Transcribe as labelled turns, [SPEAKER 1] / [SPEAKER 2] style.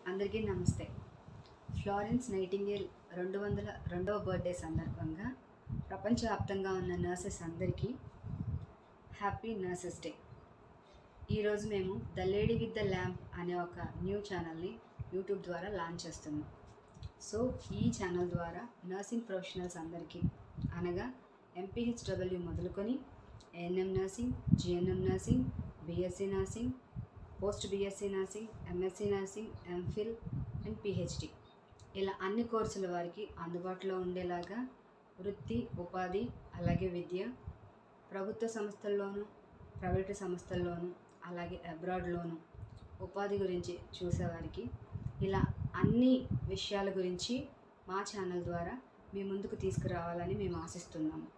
[SPEAKER 1] అందరికీ నమస్తే Florence nightingale రెండు వందల రెండవ బర్త్డే సందర్భంగా ప్రపంచవ్యాప్తంగా ఉన్న నర్సెస్ అందరికీ హ్యాపీ నర్సెస్ డే ఈరోజు మేము the lady with the lamp అనే ఒక న్యూ ఛానల్ని యూట్యూబ్ ద్వారా లాంచ్ చేస్తున్నాం సో ఈ ఛానల్ ద్వారా నర్సింగ్ ప్రొఫెషనల్స్ అందరికీ అనగా ఎంపీహెచ్డబ్ల్యూ మొదలుకొని ANM nursing GNM nursing BSc nursing post BSc nursing MSc nursing MPhil and PhD ఇలా అన్ని కోర్సుల వారికి అందుబాటులో ఉండేలాగా వృత్తి ఉపాధి అలాగే విద్య ప్రభుత్వ సంస్థల్లోనూ ప్రైవేటు సంస్థల్లోనూ అలాగే అబ్రాడ్లోనూ ఉపాధి గురించి చూసేవారికి ఇలా అన్ని విషయాల గురించి మా ఛానల్ ద్వారా మీ ముందుకు తీసుకురావాలని మేము ఆశిస్తున్నాము